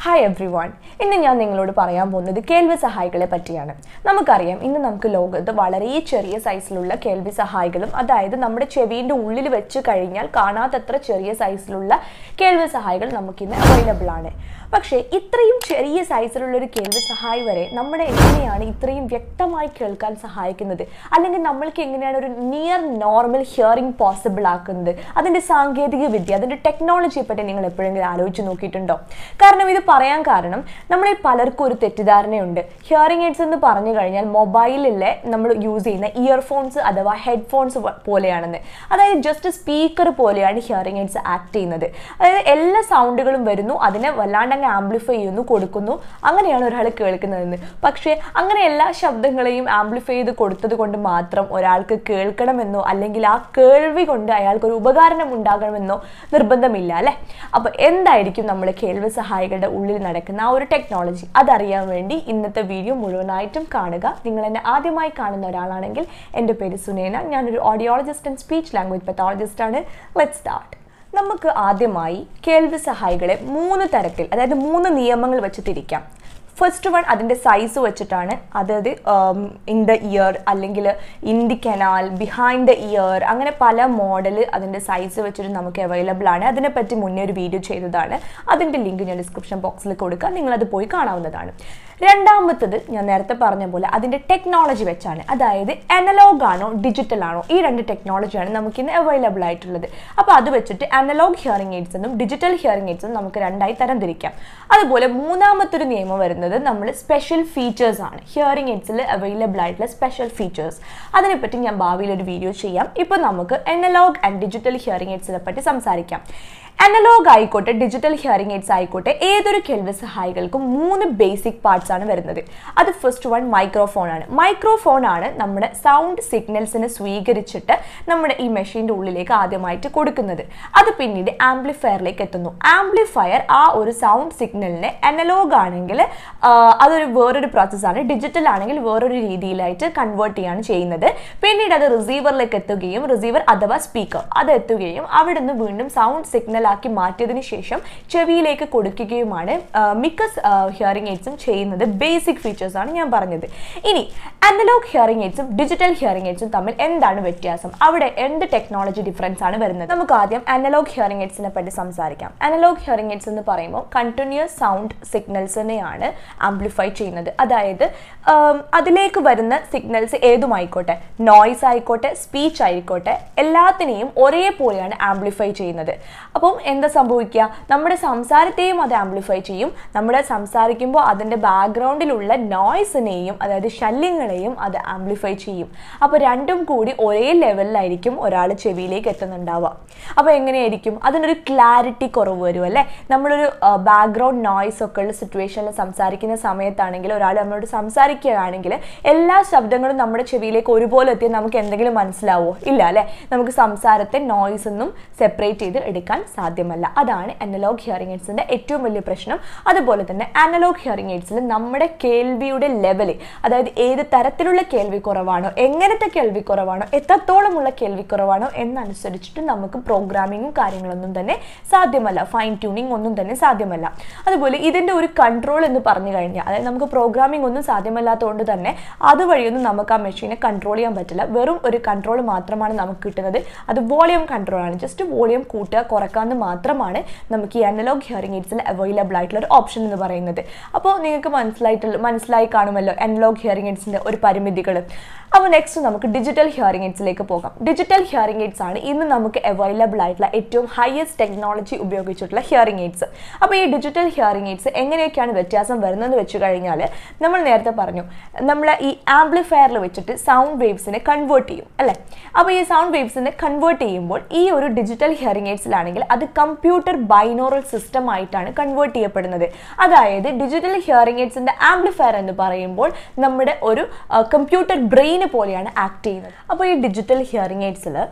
hi every one ഇന്ന് ഞാൻ നിങ്ങളോട് പറയാൻ പോകുന്നത് കേൾവി സഹായികളെ പറ്റിയാണ് നമുക്കറിയാം ഇന്ന് നമുക്ക് ലോകത്ത് വളരെ ചെറിയ സൈസിലുള്ള കേൾവി സഹായികളും അതായത് നമ്മുടെ ചെവിൻ്റെ ഉള്ളിൽ വെച്ച് കഴിഞ്ഞാൽ കാണാത്തത്ര ചെറിയ സൈസിലുള്ള കേൾവി സഹായികൾ നമുക്കിന്ന് അവൈലബിൾ ആണ് പക്ഷേ ഇത്രയും ചെറിയ സൈസിലുള്ള ഒരു കേൾവി സഹായി വരെ നമ്മുടെ എങ്ങനെയാണ് ഇത്രയും വ്യക്തമായി കേൾക്കാൻ സഹായിക്കുന്നത് അല്ലെങ്കിൽ നമ്മൾക്ക് എങ്ങനെയാണ് ഒരു നിയർ നോർമൽ ഹിയറിംഗ് പോസിബിൾ ആക്കുന്നത് അതിൻ്റെ സാങ്കേതിക വിദ്യ അതിൻ്റെ ടെക്നോളജിയെ പറ്റി നിങ്ങൾ എപ്പോഴെങ്കിലും ആലോചിച്ച് നോക്കിയിട്ടുണ്ടോ കാരണം ഇത് പറയാൻ കാരണം നമ്മളിൽ പലർക്കും ഒരു തെറ്റിദ്ധാരണയുണ്ട് ഹിയറിംഗ് എയ്ഡ്സ് എന്ന് പറഞ്ഞു കഴിഞ്ഞാൽ മൊബൈലിലെ നമ്മൾ യൂസ് ചെയ്യുന്ന ഇയർഫോൺസ് അഥവാ ഹെഡ്ഫോൺസ് പോലെയാണെന്ന് അതായത് ജസ്റ്റ് സ്പീക്കർ പോലെയാണ് ഹിയറിംഗ് എയ്ഡ്സ് ആക്ട് ചെയ്യുന്നത് അതായത് എല്ലാ സൗണ്ടുകളും വരുന്നു അതിനെ വല്ലാണ്ട് അങ്ങ് ആംപ്ലിഫൈ ചെയ്യുന്നു കൊടുക്കുന്നു അങ്ങനെയാണ് ഒരാൾ കേൾക്കുന്നതെന്ന് പക്ഷേ അങ്ങനെ എല്ലാ ശബ്ദങ്ങളെയും ആംപ്ലിഫൈ ചെയ്ത് കൊടുത്തത് കൊണ്ട് മാത്രം ഒരാൾക്ക് കേൾക്കണമെന്നോ അല്ലെങ്കിൽ ആ കേൾവി കൊണ്ട് അയാൾക്കൊരു ഉപകാരണം ഉണ്ടാകണമെന്നോ നിർബന്ധമില്ല അല്ലേ അപ്പോൾ എന്തായിരിക്കും നമ്മുടെ കേൾവി സഹായികളുടെ ഉള്ളിൽ നടക്കുന്ന ആ ഒരു ടെക്നോളജി അതറിയാൻ വേണ്ടി ഇന്നത്തെ വീഡിയോ മുഴുവനായിട്ടും കാണുക നിങ്ങൾ എന്നെ ആദ്യമായി കാണുന്ന ഒരാളാണെങ്കിൽ എൻ്റെ പേര് സുനേന ഞാനൊരു audiologist and speech language pathologist ആണ് ലെറ്റ് സ്റ്റാർട്ട് നമുക്ക് ആദ്യമായി കേൾവി സഹായികളെ മൂന്ന് തരത്തിൽ അതായത് മൂന്ന് നിയമങ്ങൾ വെച്ച് തിരിക്കാം ഫസ്റ്റ് വൺ അതിൻ്റെ സൈസ് വെച്ചിട്ടാണ് അതായത് ഇൻ ദ ഇയർ അല്ലെങ്കിൽ in the canal behind the ear അങ്ങനെ പല മോഡൽ അതിൻ്റെ സൈസ് വെച്ചിട്ട് നമുക്ക് അവൈലബിൾ ആണ് അതിനെപ്പറ്റി മുന്നേ ഒരു വീഡിയോ ചെയ്തതാണ് അതിൻ്റെ ലിങ്ക് ഞാൻ ഡിസ്ക്രിപ്ഷൻ ബോക്സിൽ കൊടുക്കാം നിങ്ങളത് പോയി കാണാവുന്നതാണ് രണ്ടാമത്തത് ഞാൻ നേരത്തെ പറഞ്ഞ പോലെ അതിൻ്റെ ടെക്നോളജി വെച്ചാണ് അതായത് അനലോഗ് ആണോ ഡിജിറ്റൽ ആണോ ഈ രണ്ട് ടെക്നോളജിയാണ് നമുക്കിന്ന് അവൈലബിൾ ആയിട്ടുള്ളത് അപ്പോൾ അത് വെച്ചിട്ട് അനലോഗ് ഹിയറിംഗ് എയ്ഡ്സ് എന്നും ഡിജിറ്റൽ ഹിയറിംഗ് എയ്ഡ്സ് എന്നും നമുക്ക് രണ്ടായി തരംതിരിക്കാം അതുപോലെ മൂന്നാമത്തൊരു നിയമം വരുന്നത് നമ്മൾ സ്പെഷ്യൽ ഫീച്ചേഴ്സ് ആണ് ഹിയറിംഗ് എയ്ഡ്സിൽ അവൈലബിൾ ആയിട്ടുള്ള സ്പെഷ്യൽ ഫീച്ചേഴ്സ് അതിനെപ്പറ്റി ഞാൻ ഭാവിയിൽ ഒരു വീഡിയോ ചെയ്യാം ഇപ്പോൾ നമുക്ക് അനലോഗ് ആൻഡ് ഡിജിറ്റൽ ഹിയറിംഗ് എയ്ഡ്സിനെ പറ്റി സംസാരിക്കാം അനലോഗ് ആയിക്കോട്ടെ ഡിജിറ്റൽ ഹിയറിംഗ് എയ്ഡ്സ് ആയിക്കോട്ടെ ഏതൊരു കേൾവി സഹായികൾക്കും മൂന്ന് ബേസിക് പാർട്സ് ആണ് വരുന്നത് അത് ഫസ്റ്റ് വൺ മൈക്രോഫോൺ ആണ് മൈക്രോഫോൺ ആണ് നമ്മുടെ സൗണ്ട് സിഗ്നൽസിനെ സ്വീകരിച്ചിട്ട് നമ്മുടെ ഈ മെഷീൻ്റെ ഉള്ളിലേക്ക് ആദ്യമായിട്ട് കൊടുക്കുന്നത് അത് പിന്നീട് ആംപ്ലിഫയറിലേക്ക് എത്തുന്നു ആംപ്ലിഫയർ ആ ഒരു സൗണ്ട് സിഗ്നലിനെ അനലോഗ് ആണെങ്കിൽ അതൊരു വേറൊരു പ്രോസസ്സാണ് ഡിജിറ്റൽ ആണെങ്കിൽ വേറൊരു രീതിയിലായിട്ട് കൺവേർട്ട് ചെയ്യാണ് ചെയ്യുന്നത് പിന്നീട് അത് റിസീവറിലേക്ക് എത്തുകയും റിസീവർ അഥവാ സ്പീക്കർ അത് എത്തുകയും അവിടുന്ന് വീണ്ടും സൗണ്ട് സിഗ്നൽ ആക്കി മാറ്റിയതിന് ശേഷം ചെവിയിലേക്ക് കൊടുക്കുകയുമാണ് മിക്ക ഹിയറിംഗ് എയ്ഡ്സും ചെയ്യുന്നത് ബേസിക് ഫീച്ചേഴ്സ് ആണ് ഞാൻ പറഞ്ഞത് ഇനി അനലോഗ് ഹിയറിംഗ് എയ്ഡ്സും ഡിജിറ്റൽ ഹിയറിംഗ് എയ്ഡ്സും തമ്മിൽ എന്താണ് വ്യത്യാസം അവിടെ എന്ത് ടെക്നോളജി ഡിഫറൻസ് ആണ് വരുന്നത് നമുക്ക് ആദ്യം അനലോഗ് ഹിയറിംഗ് എയ്ഡ്സിനെ പറ്റി സംസാരിക്കാം അനലോഗ് ഹിയറിംഗ് എയ്ഡ്സ് എന്ന് പറയുമ്പോൾ കണ്ടിന്യൂസ് സൗണ്ട് സിഗ്നൽസിനെയാണ് ആംപ്ലിഫൈ ചെയ്യുന്നത് അതായത് അതിലേക്ക് വരുന്ന സിഗ്നൽസ് ഏതുമായിക്കോട്ടെ നോയ്സ് ആയിക്കോട്ടെ സ്പീച്ച് ആയിക്കോട്ടെ എല്ലാത്തിനെയും ഒരേപോലെയാണ് ആംപ്ലിഫൈ ചെയ്യുന്നത് അപ്പം എന്താ സംഭവിക്കുക നമ്മുടെ സംസാരത്തെയും അത് ആംപ്ലിഫൈ ചെയ്യും നമ്മുടെ സംസാരിക്കുമ്പോൾ അതിൻ്റെ ബാക്ക്ഗ്രൗണ്ടിലുള്ള നോയ്സിനെയും അതായത് ശല്യങ്ങളെയും അത് ആംപ്ലിഫൈ ചെയ്യും അപ്പോൾ രണ്ടും കൂടി ഒരേ ലെവലിലായിരിക്കും ഒരാൾ ചെവിയിലേക്ക് എത്തുന്നുണ്ടാവുക അപ്പോൾ എങ്ങനെയായിരിക്കും അതിനൊരു ക്ലാരിറ്റി കുറവ് വരും അല്ലേ നമ്മളൊരു ബാക്ക്ഗ്രൗണ്ട് നോയ്സ് ഒക്കെ ഉള്ള സിറ്റുവേഷനിൽ സംസാരിക്കുന്ന സമയത്താണെങ്കിൽ ഒരാൾ നമ്മളോട് സംസാരിക്കുകയാണെങ്കിൽ എല്ലാ ശബ്ദങ്ങളും നമ്മുടെ ചെവിയിലേക്ക് ഒരുപോലെ എത്തിയാൽ നമുക്ക് എന്തെങ്കിലും മനസ്സിലാവോ ഇല്ല അല്ലേ നമുക്ക് സംസാരത്തെ നോയ്സ് ഒന്നും സെപ്പറേറ്റ് ചെയ്ത് എടുക്കാൻ സാധ്യമല്ല അതാണ് അനലോഗ് ഹിയറിംഗ് എയ്ഡ്സിൻ്റെ ഏറ്റവും വലിയ പ്രശ്നം അതുപോലെ തന്നെ അനലോഗ് ഹിയറിംഗ് എയ്ഡ്സിൽ നമ്മുടെ കേൾവിയുടെ ലെവൽ അതായത് ഏത് തരത്തിലുള്ള കേൾവി കുറവാണോ എങ്ങനത്തെ കേൾവി കുറവാണോ എത്രത്തോളമുള്ള കേൾവി കുറവാണോ എന്നനുസരിച്ചിട്ട് നമുക്ക് പ്രോഗ്രാമിങ്ങും കാര്യങ്ങളൊന്നും തന്നെ സാധ്യമല്ല ഫൈൻ ട്യൂണിങ് ഒന്നും തന്നെ സാധ്യമല്ല അതുപോലെ ഇതിൻ്റെ ഒരു കൺട്രോൾ എന്ന് പറഞ്ഞു കഴിഞ്ഞാൽ അതായത് നമുക്ക് പ്രോഗ്രാമിംഗ് ഒന്നും സാധ്യമല്ലാത്തതുകൊണ്ട് തന്നെ അതുവഴിയൊന്നും നമുക്ക് ആ മെഷീനെ കൺട്രോൾ ചെയ്യാൻ പറ്റില്ല വെറും ഒരു കൺട്രോൾ മാത്രമാണ് നമുക്ക് കിട്ടുന്നത് അത് വോളിയം കൺട്രോൾ ആണ് ജസ്റ്റ് വോളിയം കൂട്ടുക കുറക്കാമെന്ന് മാത്രമാണ് നമുക്ക് ഈ അനലോഗ് ഹിയറിംഗ് എയ്ഡ്സിൽ അവൈലബിൾ ആയിട്ടുള്ള ഒരു ഓപ്ഷൻ എന്ന് പറയുന്നത് അപ്പോൾ നിങ്ങൾക്ക് മനസ്സിലായിട്ടുള്ള മനസ്സിലായി കാണുമല്ലോ അനലോഗ് ഹിയറിംഗ് എയ്ഡ്സിൻ്റെ ഒരു പരിമിതികൾ അപ്പോൾ നെക്സ്റ്റ് നമുക്ക് ഡിജിറ്റൽ ഹിയറിംഗ് എയ്ഡ്സിലേക്ക് പോകാം ഡിജിറ്റൽ ഹിയറിംഗ് എയ്ഡ്സ് ആണ് ഇന്ന് നമുക്ക് അവൈലബിൾ ആയിട്ടുള്ള ഏറ്റവും ഹയസ്റ്റ് ടെക്നോളജി ഉപയോഗിച്ചിട്ടുള്ള ഹിയറിംഗ് എയ്ഡ്സ് അപ്പോൾ ഈ ഡിജിറ്റൽ ഹിയറിംഗ് എയ്ഡ്സ് എങ്ങനെയൊക്കെയാണ് വ്യത്യാസം വരുന്നതെന്ന് വെച്ച് കഴിഞ്ഞാൽ നമ്മൾ നേരത്തെ പറഞ്ഞു നമ്മൾ ഈ ആംപ്ലിഫയറിൽ വെച്ചിട്ട് സൗണ്ട് വേവ്സിനെ കൺവേർട്ട് ചെയ്യും അല്ലേ അപ്പോൾ ഈ സൗണ്ട് വേവ്സിനെ കൺവേർട്ട് ചെയ്യുമ്പോൾ ഈ ഒരു ഡിജിറ്റൽ ഹിയറിംഗ് എയ്ഡ്സിലാണെങ്കിൽ അത് കമ്പ്യൂട്ടർ ബൈനോറൽ സിസ്റ്റം ആയിട്ടാണ് കൺവേർട്ട് ചെയ്യപ്പെടുന്നത് അതായത് ഡിജിറ്റൽ ഹിയറിംഗ് എയ്ഡ്സിൻ്റെ ആംപ്ലിഫയർ എന്ന് പറയുമ്പോൾ നമ്മുടെ ഒരു കമ്പ്യൂട്ടർ ബ്രെയിന് പോലെയാണ് ആക്ട് ചെയ്യുന്നത് അപ്പോൾ ഈ ഡിജിറ്റൽ ഹിയറിംഗ് എയ്ഡ്സിൽ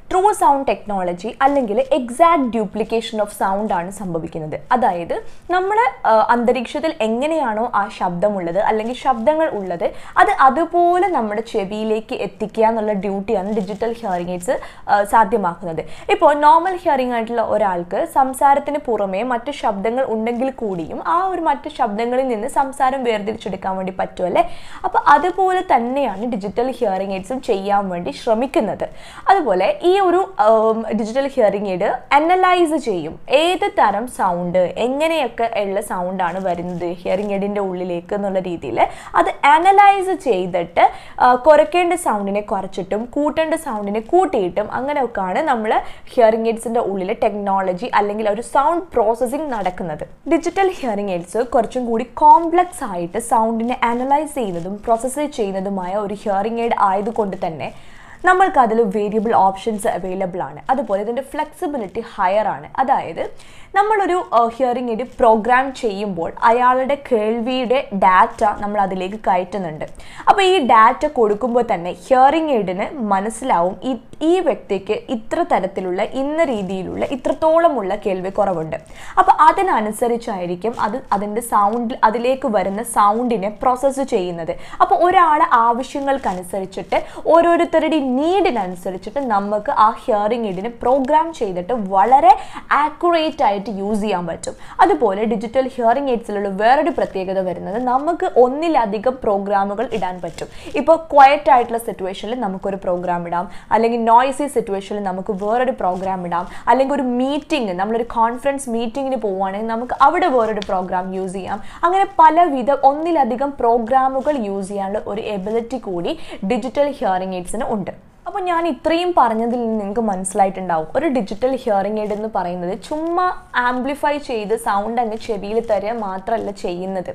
ട്രൂ സൗണ്ട് ടെക്നോളജി അല്ലെങ്കിൽ എക്സാക്ട് ഡ്യൂപ്ലിക്കേഷൻ ഓഫ് സൗണ്ട് ആണ് സംഭവിക്കുന്നത് അതായത് നമ്മൾ അന്തരീക്ഷത്തിൽ എങ്ങനെയാണോ ആ ശബ്ദമുള്ളത് അല്ലെങ്കിൽ ശബ്ദങ്ങൾ ഉള്ളത് അത് അതുപോലെ നമ്മുടെ ചെവിയിലേക്ക് എത്തിക്കുക എന്നുള്ള ഡ്യൂട്ടിയാണ് ഡിജിറ്റൽ ഹിയറിംഗ് എയ്ഡ്സ് സാധ്യമാക്കുന്നത് ഇപ്പോൾ നോർമൽ ഹിയറിംഗ് ആയിട്ടുള്ള ഒരാൾക്ക് സംസാരത്തിന് പുറമേ മറ്റ് ശബ്ദങ്ങൾ ഉണ്ടെങ്കിൽ കൂടിയും ആ ഒരു മറ്റ് ശബ്ദങ്ങളിൽ നിന്ന് സംസാരം വേർതിരിച്ചെടുക്കാൻ വേണ്ടി പറ്റുമല്ലേ അപ്പോൾ അതുപോലെ തന്നെയാണ് ഡിജിറ്റൽ ഹിയറിംഗ് എയ്ഡ്സും ചെയ്യാൻ വേണ്ടി ശ്രമിക്കുന്നത് അതുപോലെ ഈ ഒരു ഡിജിറ്റൽ ഹിയറിംഗ് എയ്ഡ് അനലൈസ് ചെയ്യും ഏത് തരം സൗണ്ട് എങ്ങനെയൊക്കെ ഉള്ള സൗണ്ടാണ് വരുന്നത് ഹിയറിംഗ് എയ്ഡിൻ്റെ ഉള്ളിലേക്ക് എന്നുള്ള രീതിയിൽ അത് അനലൈസ് ചെയ്തിട്ട് ആ, കുറയ്ക്കേണ്ട സൗണ്ടിനെ കുറച്ചിട്ടും കൂട്ടേണ്ട സൗണ്ടിനെ കൂട്ടിയിട്ടും അങ്ങനെയൊക്കെയാണ് നമ്മൾ ഹിയറിംഗ് എയ്ഡ്സിൻ്റെ ഉള്ളിലെ ടെക്നോളജി അല്ലെങ്കിൽ ഒരു സൗണ്ട് പ്രോസസ്സിംഗ് നടക്കുന്നത് ഡിജിറ്റൽ ഹിയറിംഗ് എയ്ഡ്സ് കുറച്ചും കൂടി കോംപ്ലക്സ് ആയിട്ട് സൗണ്ടിനെ അനലൈസ് ചെയ്യുന്നതും പ്രോസസ്സ് ചെയ്യുന്നതുമായ ഒരു ഹിയറിംഗ് എയ്ഡ് ആയതുകൊണ്ട് തന്നെ നമ്മൾക്ക് അതിൽ വേരിയബിൾ ഓപ്ഷൻസ് അവൈലബിൾ ആണ് അതുപോലെ ഇതിൻ്റെ ഫ്ലെക്സിബിലിറ്റി ഹയർ ആണ് അതായത് നമ്മളൊരു ഹിയറിംഗ് എയ്ഡ് പ്രോഗ്രാം ചെയ്യുമ്പോൾ അയാളുടെ കേൾവിയുടെ ഡാറ്റ നമ്മൾ അതിലേക്ക് കയറ്റുന്നുണ്ട് അപ്പോൾ ഈ ഡാറ്റ കൊടുക്കുമ്പോൾ തന്നെ ഹിയറിംഗ് എയ്ഡിന് മനസ്സിലാവും ഈ ഈ വ്യക്തിക്ക് ഇത്ര തരത്തിലുള്ള ഇന്ന രീതിയിലുള്ള ഇത്രത്തോളമുള്ള കേൾവി കുറവുണ്ട് അപ്പോൾ അതിനനുസരിച്ചായിരിക്കും അത് അതിൻ്റെ സൗണ്ട് അതിലേക്ക് വരുന്ന സൗണ്ടിനെ പ്രോസസ്സ് ചെയ്യുന്നത് അപ്പോൾ ഒരാളെ ആവശ്യങ്ങൾക്കനുസരിച്ചിട്ട് ഓരോരുത്തരുടെ നീഡിനനുസരിച്ചിട്ട് നമുക്ക് ആ ഹിയറിംഗ് എയ്ഡിനെ പ്രോഗ്രാം ചെയ്തിട്ട് വളരെ ആക്യുറേറ്റ് ആയിട്ട് യൂസ് ചെയ്യാൻ പറ്റും അതുപോലെ ഡിജിറ്റൽ ഹിയറിംഗ് എയ്ഡ്സിലുള്ള വേറൊരു പ്രത്യേകത വരുന്നത് നമുക്ക് ഒന്നിലധികം പ്രോഗ്രാമുകൾ ഇടാൻ പറ്റും ഇപ്പോൾ ക്വയറ്റ് ആയിട്ടുള്ള സിറ്റുവേഷനിൽ നമുക്കൊരു പ്രോഗ്രാം ഇടാം അല്ലെങ്കിൽ നോയ്സി സിറ്റുവേഷനിൽ നമുക്ക് വേറൊരു പ്രോഗ്രാം ഇടാം അല്ലെങ്കിൽ ഒരു മീറ്റിംഗ് നമ്മളൊരു കോൺഫറൻസ് മീറ്റിങ്ങിന് പോവുകയാണെങ്കിൽ നമുക്ക് അവിടെ വേറൊരു പ്രോഗ്രാം യൂസ് ചെയ്യാം അങ്ങനെ പലവിധ ഒന്നിലധികം പ്രോഗ്രാമുകൾ യൂസ് ചെയ്യാനുള്ള ഒരു എബിലിറ്റി കൂടി ഡിജിറ്റൽ ഹിയറിംഗ് എയ്ഡ്സിന് ഉണ്ട് അപ്പോൾ ഞാൻ ഇത്രയും പറഞ്ഞതിൽ നിന്ന് നിങ്ങൾക്ക് മനസ്സിലായിട്ടുണ്ടാവും ഒരു ഡിജിറ്റൽ ഹിയറിംഗ് എയ്ഡ് എന്ന് പറയുന്നത് ചുമ്മാ ആംപ്ലിഫൈ ചെയ്ത് സൗണ്ട് അങ്ങ് ചെവിയിൽ തരിക മാത്രമല്ല ചെയ്യുന്നത്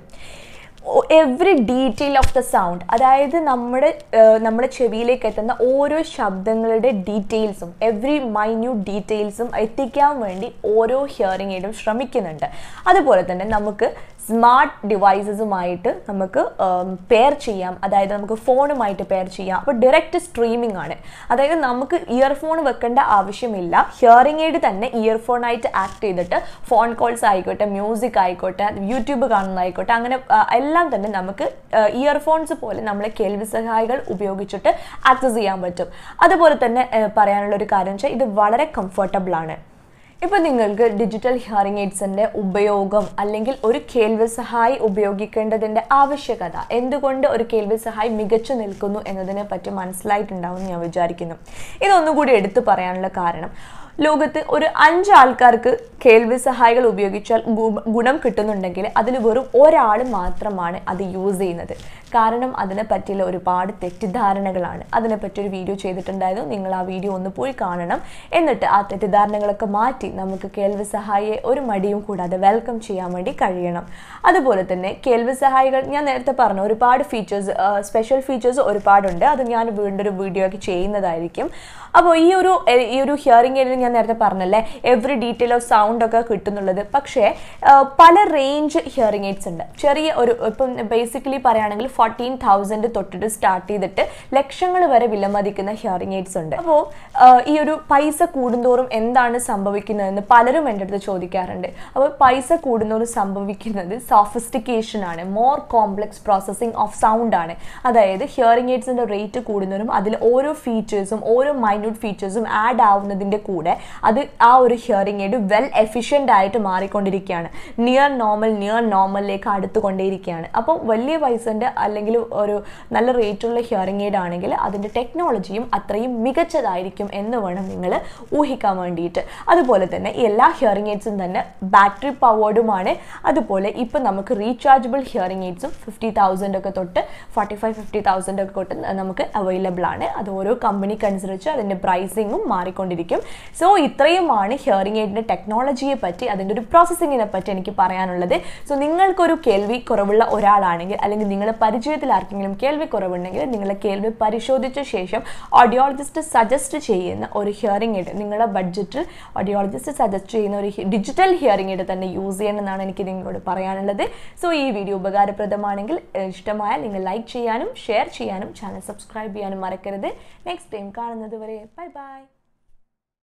every detail of the sound അതായത് നമ്മുടെ ഏഹ്, നമ്മുടെ ചെവിയിലേക്ക് എത്തുന്ന ഓരോ ശബ്ദങ്ങളുടെ ഡീറ്റെയിൽസും എവറി മൈന്യൂട്ട് ഡീറ്റെയിൽസും എത്തിക്കാൻ വേണ്ടി ഓരോ ഹിയറിംഗ് എയ്ഡും ശ്രമിക്കുന്നുണ്ട് അതുപോലെ തന്നെ നമുക്ക് സ്മാർട്ട് ഡിവൈസസുമായിട്ട് നമുക്ക് പെയർ ചെയ്യാം അതായത് നമുക്ക് ഫോണുമായിട്ട് പെയർ ചെയ്യാം അപ്പോൾ ഡയറക്റ്റ് സ്ട്രീമിംഗ് ആണ് അതായത് നമുക്ക് ഇയർഫോൺ വെക്കേണ്ട ആവശ്യമില്ല ഹിയറിംഗ് എയ്ഡ് തന്നെ ഇയർഫോണായിട്ട് ആക്ട് ചെയ്തിട്ട് ഫോൺ കോൾസ് ആയിക്കോട്ടെ മ്യൂസിക് ആയിക്കോട്ടെ യൂട്യൂബ് കാണുന്നതായിക്കോട്ടെ അങ്ങനെ ആ, എല്ലാം തന്നെ നമുക്ക് ഇയർഫോൺസ് പോലെ നമ്മളെ കേൾവി സഹായികൾ ഉപയോഗിച്ചിട്ട് ആക്സസ് ചെയ്യാൻ പറ്റും അതുപോലെ തന്നെ ആ, പറയാനുള്ള ഒരു കാര്യം വെച്ചാൽ ഇത് വളരെ കംഫർട്ടബിൾ ആണ് ഇപ്പം നിങ്ങൾക്ക് ഡിജിറ്റൽ ഹിയറിംഗ് എയ്ഡ്സിൻ്റെ ഉപയോഗം അല്ലെങ്കിൽ ഒരു കേൾവി സഹായി ഉപയോഗിക്കേണ്ടതിൻ്റെ ആവശ്യകത എന്തുകൊണ്ട് ഒരു കേൾവി സഹായി മികച്ചു നിൽക്കുന്നു എന്നതിനെ പറ്റി മനസ്സിലായിട്ടുണ്ടാവും എന്ന് ഞാൻ വിചാരിക്കുന്നു ഇതൊന്നുകൂടി എടുത്തു പറയാനുള്ള കാരണം ലോകത്ത് ഒരു അഞ്ച് ആൾക്കാർക്ക് കേൾവി സഹായികൾ ഉപയോഗിച്ചാൽ ഗു- ഗുണം കിട്ടുന്നുണ്ടെങ്കിൽ അതിൽ വെറും ഒരാൾ മാത്രമാണ് അത് യൂസ് ചെയ്യുന്നത് കാരണം അതിനെ പറ്റിയുള്ള ഒരുപാട് തെറ്റിദ്ധാരണകളാണ് അതിനെപ്പറ്റി ഒരു വീഡിയോ ചെയ്തിട്ടുണ്ടായിരുന്നു നിങ്ങൾ ആ വീഡിയോ ഒന്ന് പോയി കാണണം എന്നിട്ട് ആ തെറ്റിദ്ധാരണകളൊക്കെ മാറ്റി നമുക്ക് കേൾവി സഹായിയെ ഒരു മടിയും കൂടാതെ വെൽക്കം ചെയ്യാൻ വേണ്ടി കഴിയണം അതുപോലെ തന്നെ കേൾവി സഹായികൾ ഞാൻ നേരത്തെ പറഞ്ഞു ഒരുപാട് ഫീച്ചേഴ്സ് സ്പെഷ്യൽ ഫീച്ചേഴ്സ് ഒരുപാടുണ്ട് അത് ഞാൻ വീണ്ടും ഒരു വീഡിയോ ഒക്കെ ചെയ്യുന്നതായിരിക്കും അപ്പോൾ ഈ ഒരു എ- ഈ ഒരു ഹിയറിംഗ് എയ്ഡിൽ ഞാൻ നേരത്തെ പറഞ്ഞല്ലേ എവറി ഡീറ്റെയിൽ ഓഫ് സൗണ്ട് ഒക്കെ കിട്ടുന്നുള്ളത് പക്ഷേ ആ, പല റേഞ്ച് ഹിയറിംഗ് എയ്ഡ്സ് ഉണ്ട് ചെറിയ ഒരു ഇപ്പം ബേസിക്കലി പറയുകയാണെങ്കിൽ ഫോർട്ടീൻ തൗസൻഡ് തൊട്ടിട്ട് സ്റ്റാർട്ട് ചെയ്തിട്ട് ലക്ഷങ്ങൾ വരെ വിലമതിക്കുന്ന ഹിയറിംഗ് എയ്ഡ്സ് ഉണ്ട് അപ്പോൾ ഈ ഒരു പൈസ കൂടുന്തോറും എന്താണ് സംഭവിക്കുന്നതെന്ന് പലരും എൻ്റെ അടുത്ത് ചോദിക്കാറുണ്ട് അപ്പോൾ പൈസ കൂടുന്തോറും സംഭവിക്കുന്നത് സോഫിസ്റ്റിക്കേഷൻ ആണ് more complex processing of sound ആണ് അതായത് ഹിയറിംഗ് എയ്ഡ്സിൻ്റെ റേറ്റ് കൂടുന്നതും അതിൽ ഓരോ ഫീച്ചേഴ്സും ഓരോ മൈന്യൂട്ട് ഫീച്ചേഴ്സും ആഡ് ആവുന്നതിൻ്റെ കൂടെ അത് ആ ഒരു ഹിയറിംഗ് എയ്ഡ് വെൽ എഫിഷ്യൻ്റ് ആയിട്ട് മാറിക്കൊണ്ടിരിക്കുകയാണ് നിയർ നോർമൽ നിയർ നോർമലിലേക്ക് അടുത്തുകൊണ്ടേയിരിക്കുകയാണ് അപ്പോൾ വലിയ പൈസൻ്റെ അല്ലെങ്കിൽ ഒരു നല്ല റേറ്റുള്ള ഹിയറിംഗ് എയ്ഡ് ആണെങ്കിൽ അതിൻ്റെ ടെക്നോളജിയും അത്രയും മികച്ചതായിരിക്കും എന്ന് വേണം നിങ്ങൾ ഊഹിക്കാൻ വേണ്ടിയിട്ട് അതുപോലെ തന്നെ ഈ എല്ലാ ഹിയറിംഗ് എയ്ഡ്സും തന്നെ ബാറ്ററി പവേർഡുമാണ് അതുപോലെ ഇപ്പം നമുക്ക് റീചാർജബിൾ ഹിയറിംഗ് എയ്ഡ്സും ഫിഫ്റ്റി തൗസൻഡ് ഒക്കെ തൊട്ട് ഫോർട്ടി ഫൈവ് ഫിഫ്റ്റി തൗസൻഡ് ഒക്കെ തൊട്ട് നമുക്ക് അവൈലബിൾ ആണ് അത് ഓരോ കമ്പനിക്ക് അനുസരിച്ച് അതിൻ്റെ പ്രൈസിങ്ങും മാറിക്കൊണ്ടിരിക്കും സോ ഇത്രയുമാണ് ഹിയറിംഗ് എയ്ഡിൻ്റെ ടെക്നോളജിയെ പറ്റി അതിൻ്റെ ഒരു പ്രോസസ്സിങ്ങിനെ പറ്റി എനിക്ക് പറയാനുള്ളത് സോ നിങ്ങൾക്കൊരു കേൾവി കുറവുള്ള ഒരാളാണെങ്കിൽ അല്ലെങ്കിൽ നിങ്ങളുടെ പരിചയത്തിൽ ആർക്കെങ്കിലും കേൾവി കുറവുണ്ടെങ്കിൽ നിങ്ങളെ കേൾവി പരിശോധിച്ച ശേഷം ഓഡിയോളജിസ്റ്റ് സജസ്റ്റ് ചെയ്യുന്ന ഒരു ഹിയറിംഗ് എയ്ഡ് നിങ്ങളുടെ ബഡ്ജറ്റിൽ ഓഡിയോളജിസ്റ്റ് സജസ്റ്റ് ചെയ്യുന്ന ഒരു ഡിജിറ്റൽ ഹിയറിംഗ് എയ്ഡ് തന്നെ യൂസ് ചെയ്യണമെന്നാണ് എനിക്ക് നിങ്ങളോട് പറയാനുള്ളത് സോ ഈ വീഡിയോ ഉപകാരപ്രദമാണെങ്കിൽ ഏഹ്, ഇഷ്ടമായാൽ നിങ്ങൾ ലൈക്ക് ചെയ്യാനും ഷെയർ ചെയ്യാനും ചാനൽ സബ്സ്ക്രൈബ് ചെയ്യാനും മറക്കരുത് നെക്സ്റ്റ് ടൈം കാണുന്നത് വരെ ബൈ ബൈ